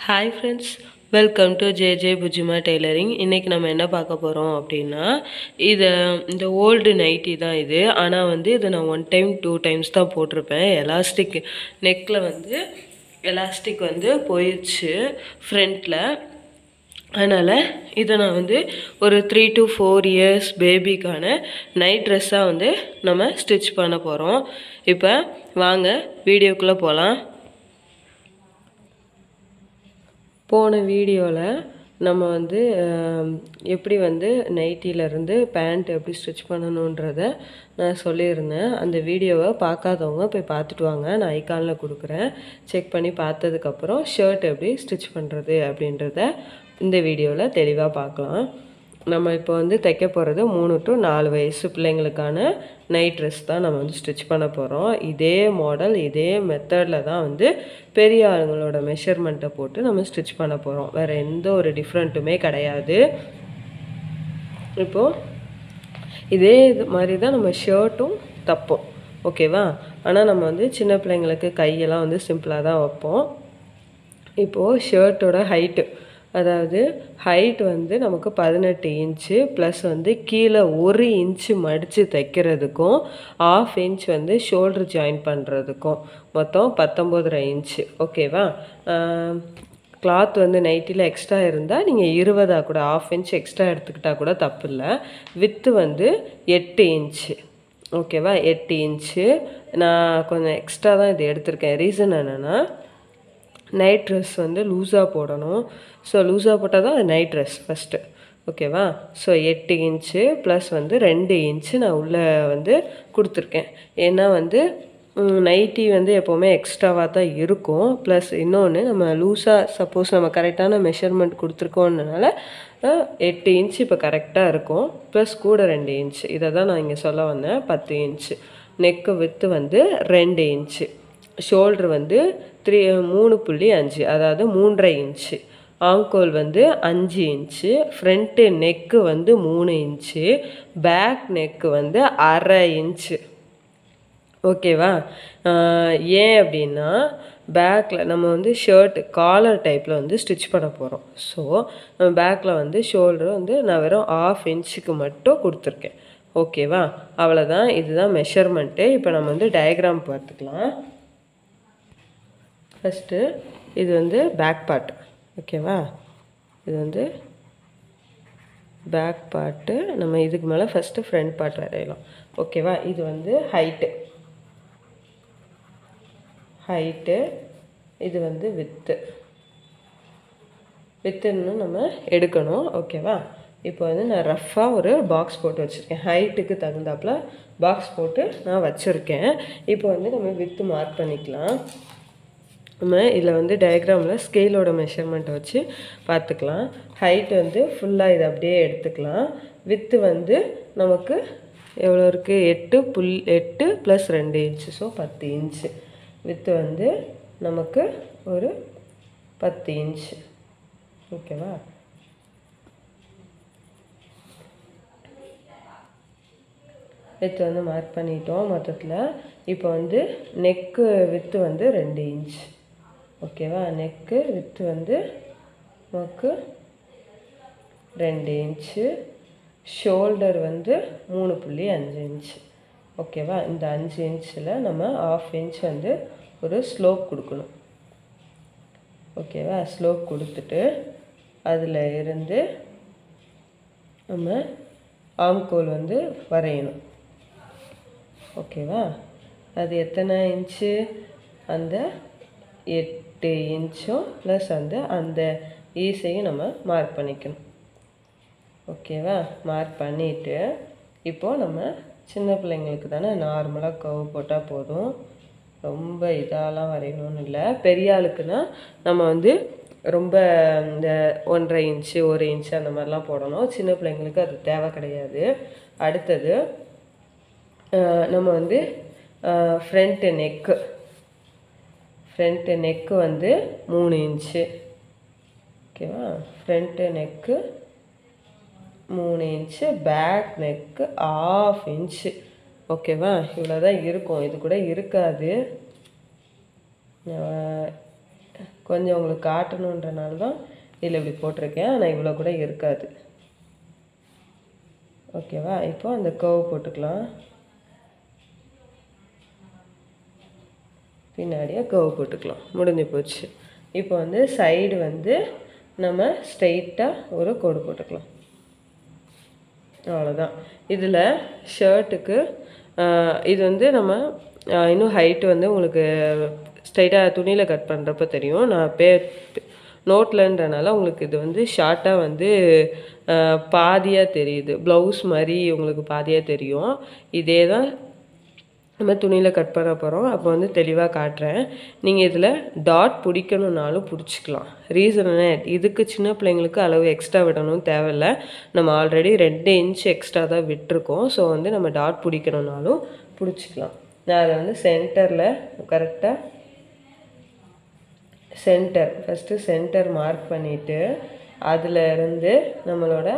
hi friends welcome to J J புஜிமா tailoring இன்றைக்கி நம்ம என்ன பார்க்க போகிறோம் அப்படின்னா இதை இந்த ஓல்டு நைட்டி தான் இது ஆனால் வந்து இதை நான் ஒன் டைம் டூ டைம்ஸ் தான் போட்டிருப்பேன் எலாஸ்டிக் நெக்கில் வந்து எலாஸ்டிக் வந்து போயிடுச்சு ஃப்ரண்ட்டில் அதனால் இதை நான் வந்து ஒரு த்ரீ டு ஃபோர் இயர்ஸ் பேபிக்கான நைட் ட்ரெஸ்ஸாக வந்து நம்ம ஸ்டிச் பண்ண போகிறோம் இப்போ வாங்க வீடியோக்குள்ளே போகலாம் போன வீடியோவில் நம்ம வந்து அஹ், எப்படி வந்து நைட்டியிலேருந்து பேண்ட் எப்படி ஸ்டிச் பண்ணணுன்றத நான் சொல்லியிருந்தேன் அந்த வீடியோவை பார்க்காதவங்க போய் பார்த்துட்டு வாங்க நான் ஐகானில் கொடுக்குறேன் செக் பண்ணி பார்த்ததுக்கப்புறம் ஷர்ட் எப்படி ஸ்டிச் பண்ணுறது அப்படின்றத இந்த வீடியோவில் தெளிவாக பார்க்கலாம் நம்ம இப்போ வந்து தைக்க போகிறது மூணு டு நாலு வயசு பிள்ளைங்களுக்கான நைட் ட்ரெஸ் தான் நம்ம வந்து ஸ்டிச் பண்ண போகிறோம் இதே மாடல் இதே மெத்தடில் தான் வந்து பெரிய ஆளுங்களோட மெஷர்மெண்ட்டை போட்டு நம்ம ஸ்டிச் பண்ண போகிறோம் வேறு எந்த ஒரு டிஃப்ரெண்ட்டுமே கிடையாது இப்போது இதே இது மாதிரி தான் நம்ம ஷர்ட்டும் தைப்போம் ஓகேவா ஆனால் நம்ம வந்து சின்ன பிள்ளைங்களுக்கு கையெல்லாம் வந்து சிம்பிளாக தான் வைப்போம் இப்போது ஷர்ட்டோட ஹைட்டு அதாவது ஹைட் வந்து நமக்கு பதினெட்டு இன்ச்சு ப்ளஸ் வந்து கீழே ஒரு இன்ச்சு மடித்து தைக்கிறதுக்கும் ஆஃப் இன்ச் வந்து ஷோல்டர் ஜாயின் பண்ணுறதுக்கும் மொத்தம் பத்தொம்போதரை இன்ச்சு ஓகேவா கிளாத் வந்து நைட்டியில் எக்ஸ்ட்ரா இருந்தால் நீங்கள் இருபதா கூட ஆஃப் இன்ச் எக்ஸ்ட்ரா எடுத்துக்கிட்டால் கூட தப்பு இல்லை வித்து வந்து எட்டு இன்ச்சு ஓகேவா எட்டு இன்ச்சு நான் கொஞ்சம் எக்ஸ்ட்ரா தான் இது எடுத்திருக்கேன் ரீசன் என்னென்னா நைட் ட்ரெஸ் வந்து லூஸாக போடணும் ஸோ லூஸாக போட்டால் தான் அது நைட் ட்ரெஸ் ஃபஸ்ட்டு ஓகேவா ஸோ எட்டு இன்ச்சு ப்ளஸ் வந்து ரெண்டு இன்ச்சு நான் உள்ளே வந்து கொடுத்துருக்கேன் ஏன்னா வந்து நைட்டி வந்து எப்போவுமே எக்ஸ்ட்ராவாக தான் இருக்கும் ப்ளஸ் இன்னொன்று நம்ம லூஸாக சப்போஸ் நம்ம கரெக்டான மெஷர்மெண்ட் கொடுத்துருக்கோன்றனால அஹ், எட்டு இன்ச்சு இப்போ கரெக்டாக இருக்கும் ப்ளஸ் கூட ரெண்டு இன்ச்சு இதை தான் நான் இங்கே சொல்ல வந்தேன் பத்து இன்ச்சு நெக்கு வித்து வந்து ரெண்டு இன்ச்சு ஷோல்ட்ரு வந்து த்ரீ மூணு புள்ளி அஞ்சு அதாவது மூன்றரை இன்ச்சு ஆங்கோல் வந்து அஞ்சு இன்ச்சு ஃப்ரண்ட்டு நெக்கு வந்து மூணு இன்ச்சு பேக் நெக்கு வந்து அரை இன்ச்சு ஓகேவா ஆஹ் ஏன் அப்படின்னா பேக்கில் நம்ம வந்து ஷர்ட் காலர் டைப்பில் வந்து ஸ்டிச் பண்ண போகிறோம் ஸோ நம்ம பேக்கில் வந்து ஷோல்டர் வந்து நான் வெறும் ஆஃப் இன்ச்சுக்கு மட்டும் கொடுத்துருக்கேன் ஓகேவா அவ்வளோதான் இதுதான் மெஷர்மெண்ட்டு இப்போ நம்ம வந்து டயக்ராம் பார்த்துக்கலாம் ஃபஸ்ட்டு இது வந்து பேக் பார்ட் ஓகேவா இது வந்து பேக் பார்ட்டு நம்ம இதுக்கு மேலே ஃபஸ்ட்டு ஃப்ரண்ட் பார்ட் வரையலாம் ஓகேவா இது வந்து ஹைட்டு ஹைட்டு இது வந்து வித்து வித்துன்னு நம்ம எடுக்கணும் ஓகேவா இப்போ வந்து நான் ரஃப்பாக ஒரு பாக்ஸ் போட்டு வச்சுருக்கேன் ஹைட்டுக்கு தகுந்தாப்புல பாக்ஸ் போட்டு நான் வச்சுருக்கேன் இப்போ வந்து நம்ம வித்து மார்க் பண்ணிக்கலாம் நம்ம இதில் வந்து டயக்ராமில் ஸ்கேலோட மெஷர்மெண்ட்டை வச்சு பார்த்துக்கலாம் ஹைட் வந்து ஃபுல்லாக இதை அப்படியே எடுத்துக்கலாம் வித்து வந்து நமக்கு எவ்வளோ இருக்குது எட்டு புல் எட்டு ப்ளஸ் ரெண்டு இன்ச்சு ஸோ பத்து இன்ச்சு வித்து வந்து நமக்கு ஒரு பத்து இன்ச்சு ஓகேவா வித்து வந்து மார்க் பண்ணிட்டோம் மொத்தத்தில் இப்போ வந்து நெக்கு வித்து வந்து ரெண்டு இன்ச் ஓகேவா நெக்கு வித்து வந்து நமக்கு ரெண்டு இன்ச்சு ஷோல்டர் வந்து மூணு புள்ளி அஞ்சு இன்ச் ஓகேவா இந்த அஞ்சு இன்ச்சில் நம்ம ஆஃப் இன்ச் வந்து ஒரு ஸ்லோப் கொடுக்கணும் ஓகேவா ஸ்லோப் கொடுத்துட்டு அதில் இருந்து நம்ம ஆம்கோல் வந்து வரையணும் ஓகேவா அது எத்தனை இன்ச்சு அந்த எட்டு இன்ச்சும் ப்ளஸ் வந்து அந்த ஈஸையும் நம்ம மார்க் பண்ணிக்கணும் ஓகேவா மார்க் பண்ணிவிட்டு இப்போது நம்ம சின்ன பிள்ளைங்களுக்கு தானே நார்மலாக கவு போட்டால் போதும் ரொம்ப இதாலாம் வரையணும்னு இல்லை பெரிய ஆளுக்குன்னா நம்ம வந்து ரொம்ப இந்த ஒன்றரை இன்ச்சு ஒரு இன்ச்சு அந்த மாதிரிலாம் போடணும் சின்ன பிள்ளைங்களுக்கு அது தேவை கிடையாது அடுத்தது அஹ், நம்ம வந்து ஃப்ரண்ட்டு நெக்கு ஃப்ரண்ட்டு நெக்கு வந்து மூணு இன்ச்சு ஓகேவா ஃப்ரண்ட்டு நெக்கு மூணு inch back neck half inch ஓகேவா இவ்வளோ தான் இருக்கும் இது கூட இருக்காது கொஞ்சம் உங்களுக்கு காட்டணுன்றனால தான் இதில் இப்படி போட்டிருக்கேன் ஆனால் இவ்வளோ கூட இருக்காது ஓகேவா இப்போ அந்த கர்வ் போட்டுக்கலாம் பின்னாடியே கர்வ் போட்டுக்கலாம் முடிஞ்சு போச்சு இப்போ வந்து சைடு வந்து நம்ம ஸ்ட்ரெயிட்டாக ஒரு கோடு போட்டுக்கலாம் அவ்வளோதான் இதில் ஷர்ட்டுக்கு இது வந்து நம்ம ஆஹ், இன்னும் ஹைட்டு வந்து உங்களுக்கு ஸ்ட்ரைட்டாக துணியில் கட் பண்ணுறப்ப தெரியும் நான் பே நோட்லன்றனால உங்களுக்கு இது வந்து ஷார்ட்டாக வந்து பாதியாக தெரியுது ப்ளவுஸ் மாதிரி உங்களுக்கு பாதியாக தெரியும் இதே தான் நம்ம துணியில் கட் பண்ண போகிறோம் அப்போ வந்து தெளிவாக காட்டுறேன் நீங்கள் இதில் டாட் பிடிக்கணுன்னாலும் பிடிச்சிக்கலாம் ரீசன் என்ன இதுக்கு சின்ன பிள்ளைங்களுக்கு அளவு எக்ஸ்ட்ரா விடணும் தேவையில்ல நம்ம ஆல்ரெடி ரெண்டு இன்ச் எக்ஸ்ட்ரா தான் விட்டுருக்கோம் ஸோ வந்து நம்ம டாட் பிடிக்கணுன்னாலும் பிடிச்சிக்கலாம் நான் அதை வந்து சென்டரில் கரெக்டாக சென்டர் ஃபஸ்ட்டு சென்டர் மார்க் பண்ணிவிட்டு அதில் இருந்து நம்மளோட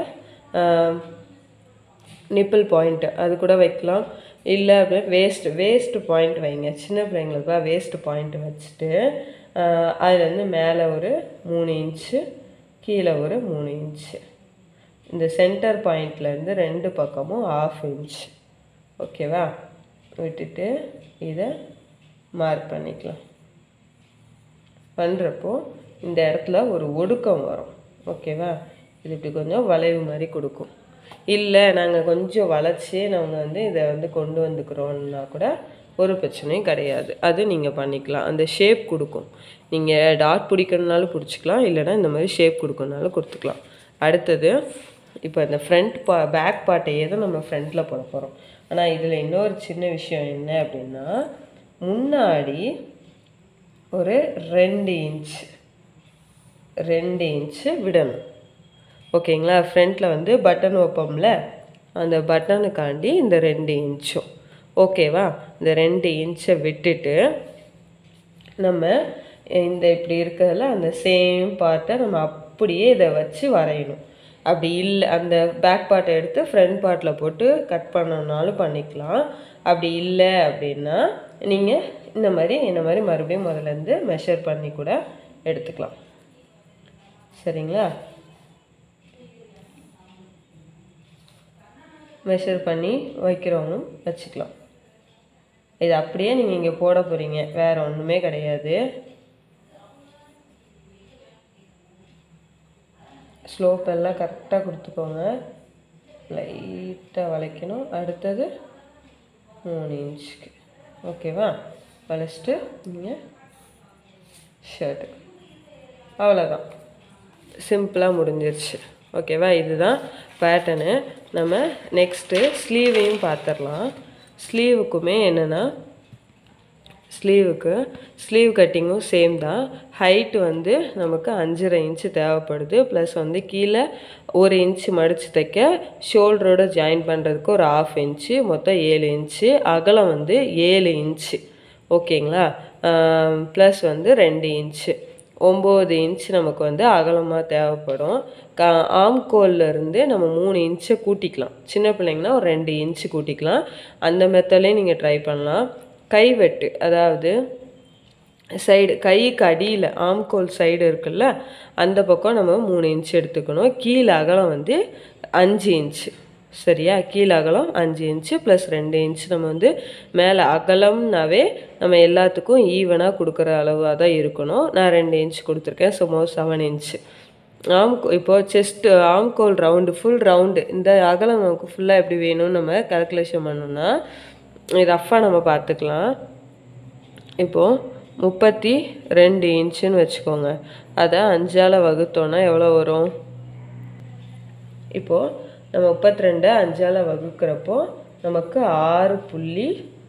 நிப்பிள் பாயிண்ட் அது கூட வைக்கலாம் இல்லை அப்படியே வேஸ்ட் வேஸ்ட் பாயிண்ட் வைங்க சின்ன பிள்ளைங்களுக்குலாம் வேஸ்ட் பாயிண்ட் வச்சுட்டு ஆஹ், அதுலேருந்து மேலே ஒரு மூணு இன்ச்சு கீழே ஒரு மூணு இன்ச்சு இந்த சென்டர் பாயிண்ட்லேருந்து ரெண்டு பக்கமும் ஆஃப் இன்ச் ஓகேவா விட்டுட்டு இதை மார்க் பண்ணிக்கலாம் பண்ணுறப்போ இந்த இடத்துல ஒரு ஒடுக்கம் வரும் ஓகேவா இது இப்படி கொஞ்சம் வளைவு மாதிரி கொடுக்கும் இல்லை நாங்கள் கொஞ்சம் வளைச்சி நாங்கள் வந்து இதை வந்து கொண்டு வந்துக்கிறோம்னா கூட ஒரு பிரச்சனையும் கிடையாது அது நீங்கள் பண்ணிக்கலாம் அந்த ஷேப் கொடுக்கும் நீங்கள் டாட் பிடிக்கணுனாலும் பிடிச்சிக்கலாம் இல்லைன்னா இந்த மாதிரி ஷேப் கொடுக்கணுனாலும் கொடுத்துக்கலாம் அடுத்தது இப்போ இந்த ஃப்ரண்ட் பா பேக் பார்ட்டையே தான் நம்ம ஃப்ரண்ட்டில் போட போகிறோம் ஆனால் இதில் இன்னொரு சின்ன விஷயம் என்ன அப்படின்னா முன்னாடி ஒரு ரெண்டு இன்ச் ரெண்டு இன்ச்சு விடணும் ஓகேங்களா ஃப்ரண்ட்டில் வந்து பட்டன் வைப்போம்ல அந்த பட்டனுக்காண்டி இந்த ரெண்டு இன்ச்சும் ஓகேவா இந்த ரெண்டு இன்ச்சை விட்டுட்டு நம்ம இந்த இப்படி இருக்கிறதுல அந்த சேம் பார்ட்டை நம்ம அப்படியே இதை வச்சு வரையணும் அப்படி இல்லை அந்த பேக் பார்ட்டை எடுத்து ஃப்ரண்ட் பார்ட்டில் போட்டு கட் பண்ணணுனாலும் பண்ணிக்கலாம் அப்படி இல்லை அப்படின்னா நீங்கள் இந்த மாதிரி இந்த மாதிரி மறுபடியும் முதல்ல இருந்து மெஷர் பண்ணி கூட எடுத்துக்கலாம் சரிங்களா மெஷர் பண்ணி வைக்கிறவங்களும் வச்சுக்கலாம் இது அப்படியே நீங்கள் இங்கே போட போகிறீங்க வேறு ஒன்றுமே கிடையாது ஸ்லோப் எல்லாம் கரெக்டாக கொடுத்துக்கோங்க லைட்டாக வளைக்கணும் அடுத்தது மூணு இன்ச்சுக்கு ஓகேவா வளைச்சிட்டு நீங்கள் ஷர்ட்டு அவ்வளோதான் சிம்பிளாக முடிஞ்சிருச்சு ஓகேவா இதுதான் பேட்டர்னு நம்ம நெக்ஸ்ட்டு ஸ்லீவையும் பார்த்துடலாம் ஸ்லீவுக்குமே என்னென்னா ஸ்லீவுக்கு ஸ்லீவ் கட்டிங்கும் சேம் தான் ஹைட் வந்து நமக்கு அஞ்சரை இன்ச்சு தேவைப்படுது ப்ளஸ் வந்து கீழே ஒரு இன்ச்சு மடித்து தைக்க ஷோல்டரோட ஜாயின் பண்ணுறதுக்கு ஒரு ஆஃப் இன்ச்சு மொத்தம் ஏழு இன்ச்சு அகலம் வந்து ஏழு இன்ச்சு ஓகேங்களா ப்ளஸ் வந்து ரெண்டு இன்ச்சு ஒம்பது இன்ச் நமக்கு வந்து அகலமாக தேவைப்படும் க ஆம்கோல்ல இருந்து நம்ம மூணு இன்ச்சை கூட்டிக்கலாம் சின்ன பிள்ளைங்கன்னா ஒரு ரெண்டு இன்ச்சு கூட்டிக்கலாம் அந்த மெத்தட்லேயும் நீங்கள் ட்ரை பண்ணலாம் கைவெட்டு அதாவது சைடு கைக்கு அடியில் ஆம்கோல் சைடு இருக்குல்ல அந்த பக்கம் நம்ம மூணு இன்ச் எடுத்துக்கணும் கீழே அகலம் வந்து அஞ்சு இன்ச்சு சரியா கீழே அகலம் அஞ்சு இன்ச்சு ப்ளஸ் ரெண்டு இன்ச் நம்ம வந்து மேலே அகலம்னாவே நம்ம எல்லாத்துக்கும் ஈவனாக கொடுக்குற அளவாக தான் இருக்கணும் நான் ரெண்டு இன்ச் கொடுத்துருக்கேன் சும்மா செவன் இன்ச்சு ஆம் இப்போ செஸ்ட் ஆம்கோல் ரவுண்டு ஃபுல் ரவுண்டு இந்த அகலம் நமக்கு ஃபுல்லாக எப்படி வேணும்னு நம்ம கால்குலேஷன் பண்ணோம்னா ரஃப்பாக நம்ம பார்த்துக்கலாம் இப்போது முப்பத்தி ரெண்டு இன்ச்சுன்னு வச்சுக்கோங்க அதை அஞ்சால் வகுத்தோன்னா எவ்வளோ வரும் இப்போது நம்ம முப்பத்தி ரெண்டு அஞ்சால் வகுக்கிறப்போ நமக்கு ஆறு புள்ளி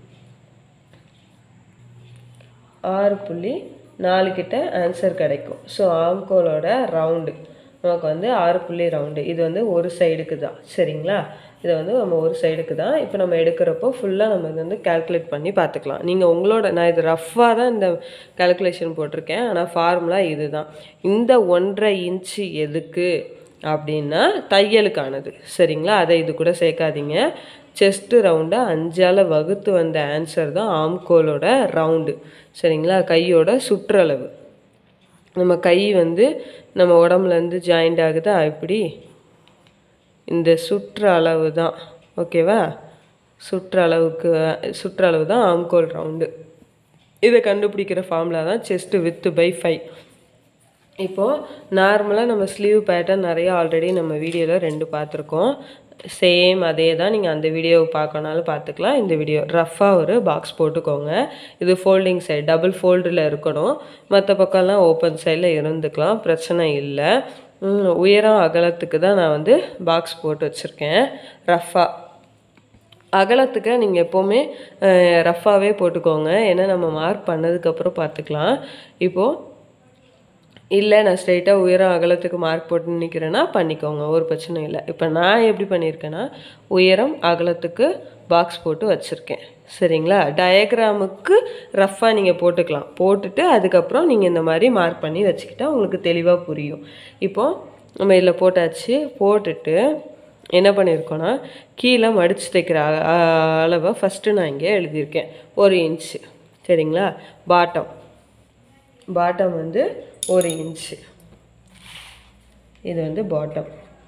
ஆறு புள்ளி நாலு கிட்ட ஆன்சர் கிடைக்கும் ஸோ ஆம்கோலோட ரவுண்டு நமக்கு வந்து ஆறு புள்ளி ரவுண்டு இது வந்து ஒரு சைடுக்கு தான் சரிங்களா இதை வந்து நம்ம ஒரு சைடுக்கு தான் இப்போ நம்ம எடுக்கிறப்போ ஃபுல்லாக நம்ம இது வந்து கால்குலேட் பண்ணி பார்த்துக்கலாம் நீங்கள் உங்களோட நான் இது ரஃப்பாக தான் இந்த கால்குலேஷன் போட்டிருக்கேன் ஆனால் ஃபார்முலா இது தான் இந்த ஒன்றரை இன்ச்சு எதுக்கு அப்படின்னா தையலுக்கானது சரிங்களா அதை இது கூட சேர்க்காதீங்க செஸ்ட்டு ரவுண்டை அஞ்சால் வகுத்து வந்த ஆன்சர் தான் ஆம்கோலோட ரவுண்டு சரிங்களா கையோட சுற்றளவு நம்ம கை வந்து நம்ம உடம்புலேருந்து ஜாயிண்ட் ஆகுதா இப்படி இந்த சுற்று அளவு தான் ஓகேவா சுற்று அளவுக்கு சுற்று அளவு தான் ஆம்கோல் ரவுண்டு இதை கண்டுபிடிக்கிற ஃபார்முலா தான் செஸ்ட்டு வித்து பை ஃபைவ் இப்போது நார்மலாக நம்ம ஸ்லீவ் பேட்டர்ன் நிறைய ஆல்ரெடி நம்ம வீடியோவில் ரெண்டு பார்த்துருக்கோம் சேம் அதே தான் நீங்கள் அந்த வீடியோவை பார்க்கனாலும் பார்த்துக்கலாம் இந்த வீடியோ ரஃப்பாக ஒரு பாக்ஸ் போட்டுக்கோங்க இது ஃபோல்டிங் சைடு டபுள் ஃபோல்டில் இருக்கணும் மற்ற பக்கம்லாம் ஓப்பன் சைடில் இருந்துக்கலாம் பிரச்சனை இல்லை ம், உயரம் அகலத்துக்கு தான் நான் வந்து பாக்ஸ் போட்டு வச்சுருக்கேன் ரஃப்பாக அகலத்துக்கு நீங்கள் எப்போவுமே ரஃப்பாகவே போட்டுக்கோங்க ஏன்னா நம்ம மார்க் பண்ணதுக்கப்புறம் பார்த்துக்கலாம் இப்போது இல்லை நான் ஸ்ட்ரைட்டாக உயரம் அகலத்துக்கு மார்க் போட்டு நிற்கிறேன்னா பண்ணிக்கோங்க ஒரு பிரச்சனை இல்லை இப்போ நான் எப்படி பண்ணியிருக்கேன்னா உயரம் அகலத்துக்கு பாக்ஸ் போட்டு வச்சுருக்கேன் சரிங்களா டயக்ராமுக்கு ரஃப்பாக நீங்கள் போட்டுக்கலாம் போட்டுட்டு அதுக்கப்புறம் நீங்கள் இந்த மாதிரி மார்க் பண்ணி வச்சுக்கிட்டா உங்களுக்கு தெளிவாக புரியும் இப்போது நம்ம இதில் போட்டாச்சு போட்டுட்டு என்ன பண்ணியிருக்கோன்னா கீழே மடித்து தைக்கிற அ- அ- அளவை ஃபஸ்ட்டு நான் இங்கே எழுதியிருக்கேன் ஒரு இன்ச்சு சரிங்களா பாட்டம் பாட்டம் வந்து ஒரு இன்ச்சு இது வந்து பாட்டம்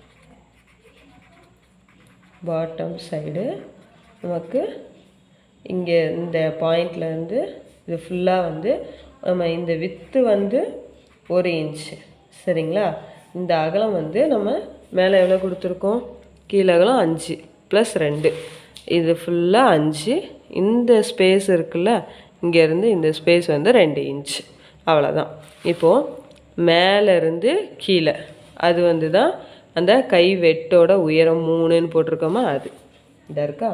பாட்டம் சைடு நமக்கு இங்கே இந்த பாயிண்ட்லேருந்து இது ஃபுல்லாக வந்து நம்ம இந்த வித்து வந்து ஒரு இன்ச்சு சரிங்களா இந்த அகலம் வந்து நம்ம மேலே எவ்வளோ கொடுத்துருக்கோம் கீழே அகலம் அஞ்சு ப்ளஸ் ரெண்டு இது ஃபுல்லாக அஞ்சு இந்த ஸ்பேஸ் இருக்குல்ல இங்கேருந்து இந்த ஸ்பேஸ் வந்து ரெண்டு இன்ச் அவ்வளோதான் இப்போது மேலேருந்து கீழே அது வந்து தான் அந்த கை வெட்டோட உயரம் மூணுன்னு போட்டிருக்கோமா அது இதா இருக்கா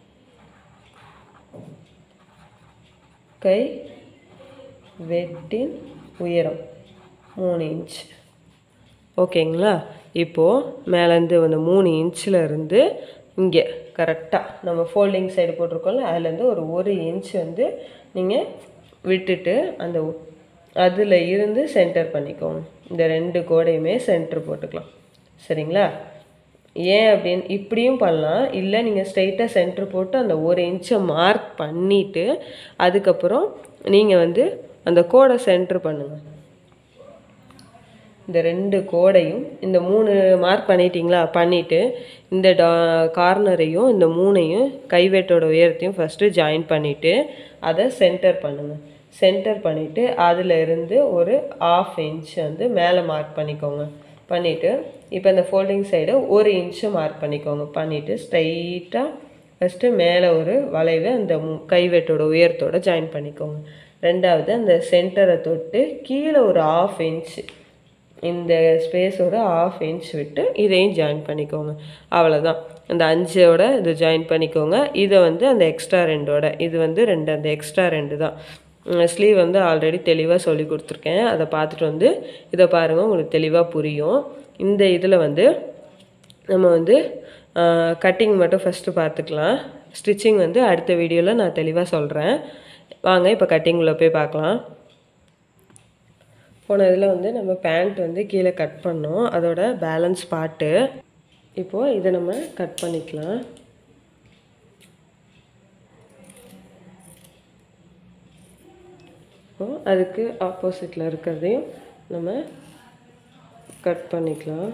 கை வெட்டின் உயரம் மூணு இன்ச் ஓகேங்களா இப்போது மேலேருந்து அந்த மூணு இன்ச்சில் இருந்து இங்கே கரெக்டாக நம்ம ஃபோல்டிங் சைடு போட்டிருக்கோம்ல அதுலேருந்து ஒரு ஒரு இன்ச் வந்து நீங்கள் விட்டுட்டு அந்த அதில் இருந்து சென்டர் பண்ணிக்கோங்க இந்த ரெண்டு கோடையுமே சென்டர் போட்டுக்கலாம் சரிங்களா ஏன் அப்படின்னு இப்படியும் பண்ணலாம் இல்லை நீங்கள் ஸ்ட்ரைட்டாக சென்டர் போட்டு அந்த ஒரு இன்ச்சை மார்க் பண்ணிவிட்டு அதுக்கப்புறம் நீங்கள் வந்து அந்த கோடை சென்டர் பண்ணுங்கள் இந்த ரெண்டு கோடையும் இந்த மூணு மார்க் பண்ணிட்டீங்களா பண்ணிவிட்டு இந்த டா கார்னரையும் இந்த மூணையும் கைவேட்டோட உயரத்தையும் ஃபஸ்ட்டு ஜாயின் பண்ணிவிட்டு அதை சென்டர் பண்ணுங்கள் சென்டர் பண்ணிவிட்டு அதில் இருந்து ஒரு ஆஃப் இன்ச் வந்து மேலே மார்க் பண்ணிக்கோங்க பண்ணிவிட்டு இப்போ இந்த ஃபோல்டிங் சைடு ஒரு இன்ச்சு மார்க் பண்ணிக்கோங்க பண்ணிவிட்டு ஸ்ட்ரைட்டாக ஃபஸ்ட்டு மேலே ஒரு வளைவை அந்த மு- கைவெட்டோட உயரத்தோட ஜாயின் பண்ணிக்கோங்க ரெண்டாவது அந்த சென்டரை தொட்டு கீழே ஒரு ஆஃப் இன்ச் இந்த ஸ்பேஸோட ஆஃப் இன்ச் விட்டு இதையும் ஜாயின் பண்ணிக்கோங்க அவ்வளோதான் அந்த அஞ்சோட இது ஜாயின் பண்ணிக்கோங்க இதை வந்து அந்த எக்ஸ்ட்ரா ரெண்டோட இது வந்து ரெண்டு அந்த எக்ஸ்ட்ரா ரெண்டு தான் ஸ்லீவ் வந்து ஆல்ரெடி தெளிவாக சொல்லி கொடுத்துருக்கேன் அதை பார்த்துட்டு வந்து இதை பாருங்கள் உங்களுக்கு தெளிவாக புரியும் இந்த இதில் வந்து நம்ம வந்து கட்டிங் மட்டும் ஃபஸ்ட்டு பார்த்துக்கலாம் ஸ்டிச்சிங் வந்து அடுத்த வீடியோவில் நான் தெளிவாக சொல்கிறேன் வாங்க இப்போ கட்டிங் உள்ள போய் பார்க்கலாம் போன இதில் வந்து நம்ம பேண்ட் வந்து கீழே கட் பண்ணோம் அதோட பேலன்ஸ் பார்ட்டு இப்போது இதை நம்ம கட் பண்ணிக்கலாம் இப்போது அதுக்கு ஆப்போசிட்டில் இருக்கிறதையும் நம்ம கட் பண்ணிக்கலாம்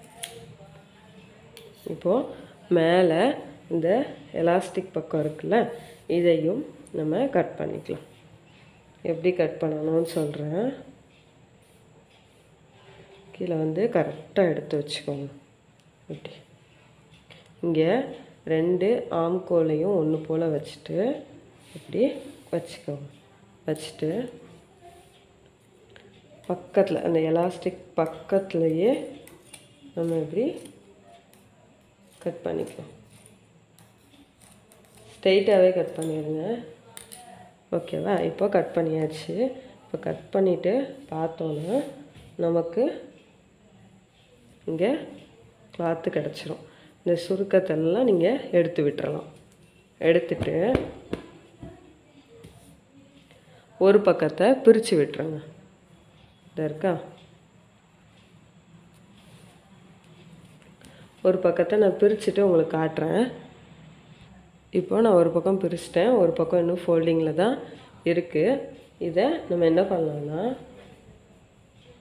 இப்போது மேலே இந்த எலாஸ்டிக் பக்கம் இருக்குல்ல இதையும் நம்ம கட் பண்ணிக்கலாம் எப்படி கட் பண்ணணும்னு சொல்கிறேன் கீழே வந்து கரெக்டாக எடுத்து வச்சுக்கோங்க இப்படி இங்கே ரெண்டு ஆம்கோலையும் ஒன்று போல் வச்சுட்டு இப்படி வச்சுக்கோங்க வச்சுட்டு பக்கத்தில் அந்த எலாஸ்டிக் பக்கத்துலேயே நம்ம இப்படி கட் பண்ணிக்கலாம் ஸ்ட்ரெயிட்டாகவே கட் பண்ணிடுங்க ஓகேவா இப்போ கட் பண்ணியாச்சு இப்போ கட் பண்ணிவிட்டு பார்த்தோன்னா நமக்கு இங்கே கிளாத்து கிடச்சிரும் இந்த சுருக்கத்தெல்லாம் நீங்கள் எடுத்து விட்டுறலாம் எடுத்துட்டு ஒரு பக்கத்தை பிரித்து விட்டுருங்க இதா இருக்கா ஒரு பக்கத்தை நான் பிரிச்சுட்டு உங்களுக்கு காட்டுறேன் இப்போ நான் ஒரு பக்கம் பிரிச்சிட்டேன் ஒரு பக்கம் இன்னும் ஃபோல்டிங்கில் தான் இருக்குது இதை நம்ம என்ன பண்ணலாம்னா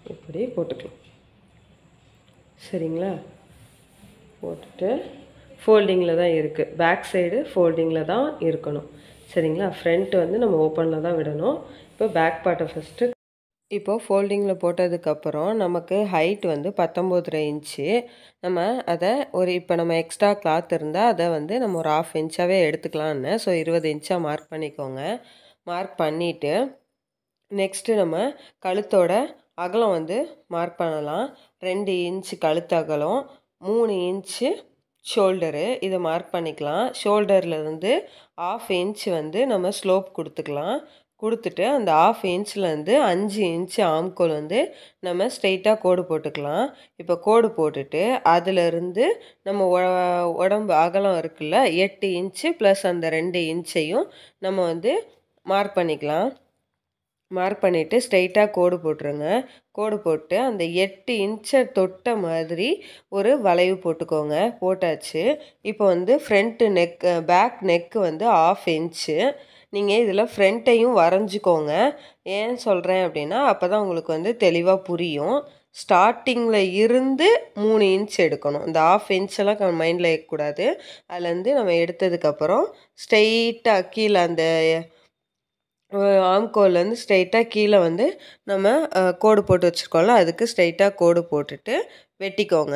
இப்படி போட்டுக்கலாம் சரிங்களா போட்டுட்டு ஃபோல்டிங்கில் தான் இருக்குது பேக் சைடு ஃபோல்டிங்கில் தான் இருக்கணும் சரிங்களா ஃப்ரண்ட் வந்து நம்ம ஓப்பனில் தான் விடணும் இப்போ பேக் பார்ட்டை ஃபஸ்ட்டு இப்போ ஃபோல்டிங்கில் போட்டதுக்கப்புறம் நமக்கு ஹைட் வந்து பத்தொம்போதரை இன்ச்சு நம்ம அதை ஒரு இப்போ நம்ம எக்ஸ்ட்ரா கிளாத் இருந்தால் அதை வந்து நம்ம ஒரு ஆஃப் இன்ச்சாகவே எடுத்துக்கலான்னு ஸோ இருபது இன்ச்சாக மார்க் பண்ணிக்கோங்க மார்க் பண்ணிவிட்டு நெக்ஸ்ட்டு நம்ம கழுத்தோட அகலம் வந்து மார்க் பண்ணலாம் ரெண்டு இன்ச்சு கழுத்து அகலம் மூணு இன்ச்சு ஷோல்டரு இதை மார்க் பண்ணிக்கலாம் ஷோல்டர்லேருந்து ஆஃப் இன்ச் வந்து நம்ம ஸ்லோப் கொடுத்துக்கலாம் கொடுத்துட்டு அந்த ஆஃப் இன்ச்லேருந்து அஞ்சு இன்ச்சு ஆம்கோல் வந்து நம்ம ஸ்ட்ரெயிட்டாக கோடு போட்டுக்கலாம் இப்போ கோடு போட்டுட்டு அதிலிருந்து நம்ம உ- உடம்பு அகலம் இருக்குல்ல எட்டு இன்ச்சு ப்ளஸ் அந்த ரெண்டு இன்ச்சையும் நம்ம வந்து மார்க் பண்ணிக்கலாம் மார்க் பண்ணிவிட்டு ஸ்ட்ரைட்டாக கோடு போட்டுருங்க கோடு போட்டு அந்த எட்டு இன்ச்சை தொட்ட மாதிரி ஒரு வளைவு போட்டுக்கோங்க போட்டாச்சு இப்போ வந்து ஃப்ரண்ட்டு நெக் பேக் நெக்கு வந்து ஆஃப் இன்ச்சு நீங்கள் இதில் ஃப்ரண்ட்டையும் வரைஞ்சிக்கோங்க ஏன் சொல்கிறேன் அப்படின்னா அப்போ தான் உங்களுக்கு வந்து தெளிவாக புரியும் ஸ்டார்டிங்கில் இருந்து மூணு இன்ச் எடுக்கணும் இந்த ஆஃப் இன்ச்செல்லாம் மைண்டில் இருக்கக்கூடாது அதுலேருந்து நம்ம எடுத்ததுக்கப்புறம் ஸ்ட்ரெயிட்டாக கீழே அந்த ஆம்கோல்லேருந்து ஸ்ட்ரைட்டாக கீழே வந்து நம்ம அஹ், கோடு போட்டு வச்சுருக்கோம்ல அதுக்கு ஸ்ட்ரைட்டாக கோடு போட்டுட்டு வெட்டிக்கோங்க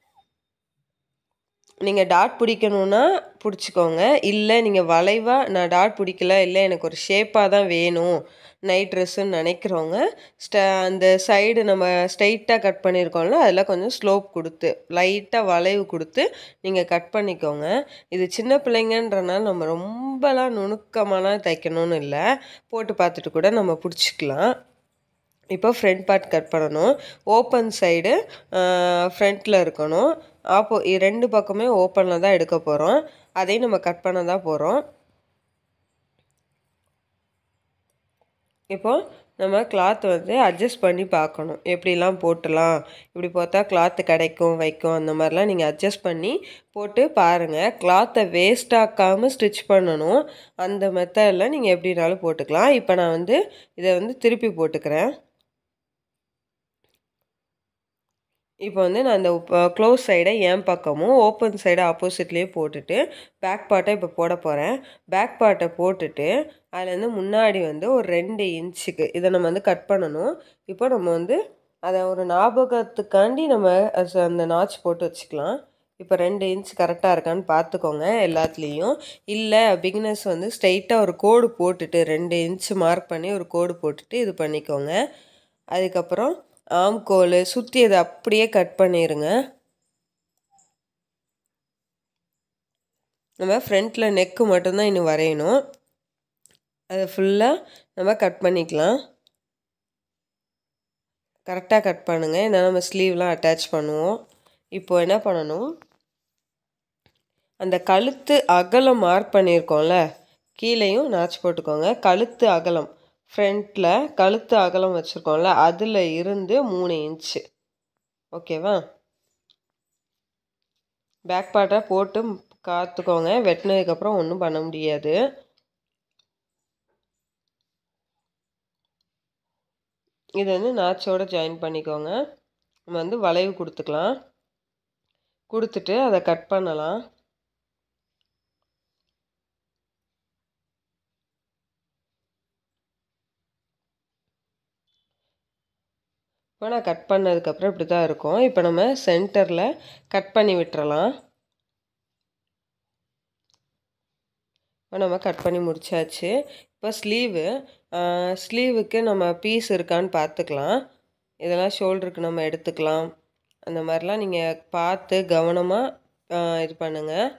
நீங்கள் டாட் பிடிக்கணுன்னா பிடிச்சிக்கோங்க இல்லை நீங்கள் வளைவாக நான் டாட் பிடிக்கல இல்லை எனக்கு ஒரு ஷேப்பாக தான் வேணும் நைட் ட்ரெஸ்ஸுன்னு நினைக்கிறவங்க ஸ்ட அந்த சைடு நம்ம ஸ்ட்ரைட்டாக கட் பண்ணியிருக்கோம்ல அதில் கொஞ்சம் ஸ்லோப் கொடுத்து லைட்டாக வளைவு கொடுத்து நீங்கள் கட் பண்ணிக்கோங்க இது சின்ன பிள்ளைங்கன்றனால நம்ம ரொம்பலாம் நுணுக்கமாலாம் தைக்கணும்னு இல்லை போட்டு பார்த்துட்டு கூட நம்ம பிடிச்சிக்கலாம் இப்போ ஃப்ரண்ட் பார்ட் கட் பண்ணணும் ஓப்பன் சைடு ஃப்ரண்ட்டில் இருக்கணும் ஆப்போ இ- ரெண்டு பக்கமே ஓப்பனில் தான் எடுக்க போகிறோம் அதையும் நம்ம கட் பண்ண தான் போகிறோம் இப்போ நம்ம கிளாத் வந்து அட்ஜஸ்ட் பண்ணி பார்க்கணும் எப்படிலாம் போட்டுலாம் இப்படி பார்த்தா கிளாத்து கிடைக்கும் வைக்கும் அந்த மாதிரிலாம் நீங்கள் அட்ஜஸ்ட் பண்ணி போட்டு பாருங்கள் கிளாத்தை வேஸ்ட் ஆக்காமல் ஸ்டிச் பண்ணணும் அந்த மெத்தடில் நீங்கள் எப்படினாலும் போட்டுக்கலாம் இப்போ நான் வந்து இதை வந்து திருப்பி போட்டுக்கிறேன் இப்போ வந்து நான் இந்த க்ளோஸ் சைடை என் பக்கமும் ஓப்பன் சைடை ஆப்போசிட்லேயே போட்டுட்டு பேக் பார்ட்டை இப்போ போட போகிறேன் பேக் பார்ட்டை போட்டுட்டு அதுலேருந்து முன்னாடி வந்து ஒரு ரெண்டு இன்ச்சுக்கு இதை நம்ம வந்து கட் பண்ணணும் இப்போ நம்ம வந்து அதை ஒரு ஞாபகத்துக்காண்டி நம்ம அஸ்- அந்த நாச் போட்டு வச்சுக்கலாம் இப்போ ரெண்டு இன்ச் கரெக்டாக இருக்கான்னு பார்த்துக்கோங்க எல்லாத்துலேயும் இல்லை பிகினர்ஸ் வந்து ஸ்ட்ரைட்டாக ஒரு கோடு போட்டுட்டு ரெண்டு இன்ச் மார்க் பண்ணி ஒரு கோடு போட்டுட்டு இது பண்ணிக்கோங்க அதுக்கப்புறம் ஆம்கோல் சுற்றி அதை அப்படியே கட் பண்ணிடுங்க நம்ம ஃப்ரண்ட்டில் நெக்கு மட்டும்தான் இன்னும் வரையணும் அதை ஃபுல்லாக நம்ம கட் பண்ணிக்கலாம் கரெக்டாக கட் பண்ணுங்கள் ஏன்னா நம்ம ஸ்லீவ்லாம் அட்டாச் பண்ணுவோம் இப்போ என்ன பண்ணணும் அந்த கழுத்து அகலம் மார்க் பண்ணியிருக்கோம்ல கீழேயும் நாச் போட்டுக்கோங்க கழுத்து அகலம் ஃப்ரண்ட்டில் கழுத்து அகலம் வச்சுருக்கோம்ல அதில் இருந்து மூணு இன்ச்சு ஓகேவா பேக் பார்ட்டை போட்டு காத்துக்கோங்க வெட்டினதுக்கப்புறம் ஒன்றும் பண்ண முடியாது இது வந்து நாச்சோட ஜாயின் பண்ணிக்கோங்க நம்ம வந்து வளைவு கொடுத்துக்கலாம் கொடுத்துட்டு அதை கட் பண்ணலாம் இப்போ நான் கட் பண்ணதுக்கப்புறம் இப்படி தான் இருக்கும் இப்போ நம்ம சென்டரில் கட் பண்ணி விட்டுறலாம் இப்போ நம்ம கட் பண்ணி முடிச்சாச்சு இப்போ ஸ்லீவு ஸ்லீவுக்கு நம்ம பீஸ் இருக்கான்னு பார்த்துக்கலாம் இதெல்லாம் ஷோல்டருக்கு நம்ம எடுத்துக்கலாம் அந்த மாதிரிலாம் நீங்கள் பார்த்து கவனமாக இது பண்ணுங்கள்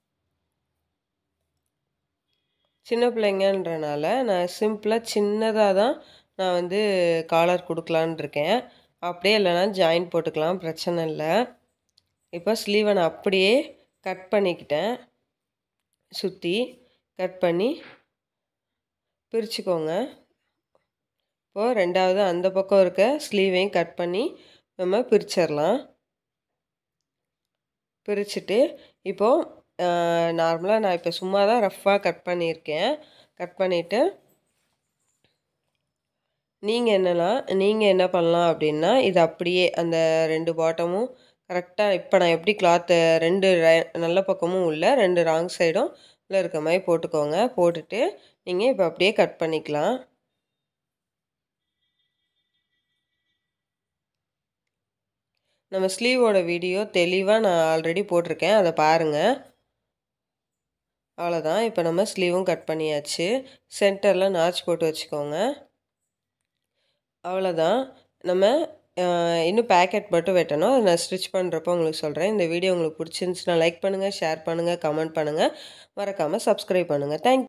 சின்ன பிள்ளைங்கன்றனால நான் சிம்பிளாக சின்னதாக தான் நான் வந்து காலர் கொடுக்கலான்னு இருக்கேன் அப்படியே இல்லைன்னா ஜாயின் போட்டுக்கலாம் பிரச்சனை இல்லை இப்போ ஸ்லீவை நான் அப்படியே கட் பண்ணிக்கிட்டேன் சுற்றி கட் பண்ணி பிரிச்சுக்கோங்க இப்போது ரெண்டாவது அந்த பக்கம் இருக்க ஸ்லீவையும் கட் பண்ணி நம்ம பிரிச்சிடலாம் பிரிச்சுட்டு இப்போது நார்மலாக நான் இப்போ சும்மா தான் ரஃப்பாக கட் பண்ணியிருக்கேன் கட் பண்ணிவிட்டு நீங்கள் என்னன்னா நீங்கள் என்ன பண்ணலாம் அப்படின்னா இது அப்படியே அந்த ரெண்டு பாட்டமும் கரெக்டாக இப்போ நான் எப்படி கிளாத்து ரெண்டு நல்ல பக்கமும் உள்ள ரெண்டு ராங் சைடும் உள்ள இருக்க மாதிரி போட்டுக்கோங்க போட்டுட்டு நீங்கள் இப்போ அப்படியே கட் பண்ணிக்கலாம் நம்ம ஸ்லீவோட வீடியோ தெளிவாக நான் ஆல்ரெடி போட்டிருக்கேன் அதை பாருங்கள் அவ்வளோதான் இப்போ நம்ம ஸ்லீவும் கட் பண்ணியாச்சு சென்டரில் நாச் போட்டு வச்சுக்கோங்க அவ்வளோதான் நம்ம இன்னும் பேக்கெட் மட்டும் வெட்டணும் அதை நான் ஸ்டிச் பண்ணுறப்போ உங்களுக்கு சொல்கிறேன் இந்த வீடியோ உங்களுக்கு பிடிச்சிருந்துச்சுன்னா லைக் பண்ணுங்கள் ஷேர் பண்ணுங்கள் கமெண்ட் பண்ணுங்கள் மறக்காமல் சப்ஸ்கிரைப் பண்ணுங்கள் தேங்க்